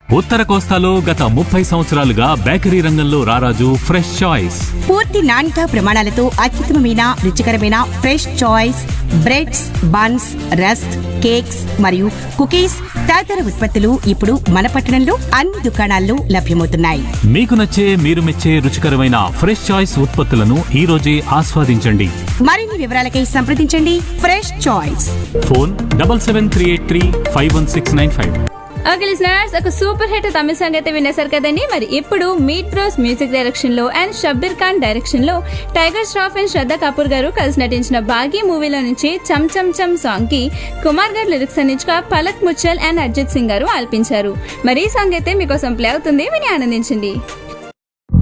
ఉత్తర కోస్తాలో గత ముప్పై సంవత్సరాలుగా బేకరీ రంగంలో రారాజు ఫ్రెష్ చాయిస్ పూర్తి నాణ్యత ప్రమాణాలతో అత్యుత్తమమైన రుచికరమైన fresh choice breads buns rusk cakes మరియు కుకీస్ తదితర ఉత్పత్తులు ఇప్పుడు మన పట్టణంలో అన్ని దుకాణాల్లో లభ్యమవుతున్నాయి మీకు నచ్చే మీరు మెచ్చే రుచికరమైన ఫ్రెష్ చాయిస్ ఉత్పత్తులను ఈ రోజే ఆస్వాదించండి మరిన్ని వివరాలకై సంప్రదించండి fresh choice phone double seven three eight three five one six nine five okay listeners ఒక సూపర్ హిట్ తమిళ సాంగ్ అయితే వినేశారు కదండి మరి ఇప్పుడు మీట్ బ్రోస్ మ్యూజిక్ డైరెక్షన్ లో అండ్ షబ్బీర్ ఖాన్ డైరెక్షన్ లో టైగర్ ష్రాఫ్ అండ్ శ్రద్ధ కపూర్ గారు కలిసి నటించిన బాగీ మూవీలో నుంచి చమ్ చమ్ చమ్ సాంగ్ కి కుమార్ గారు లిరిక్స్ అందించగా పలక్ ముచ్చల్ అండ్ అర్జిత్ సింగ్ గారు ఆల్పించారు మరి ఈ సాంగ్ అయితే మీకోసం ప్లే అవుతుంది విని ఆనందించండి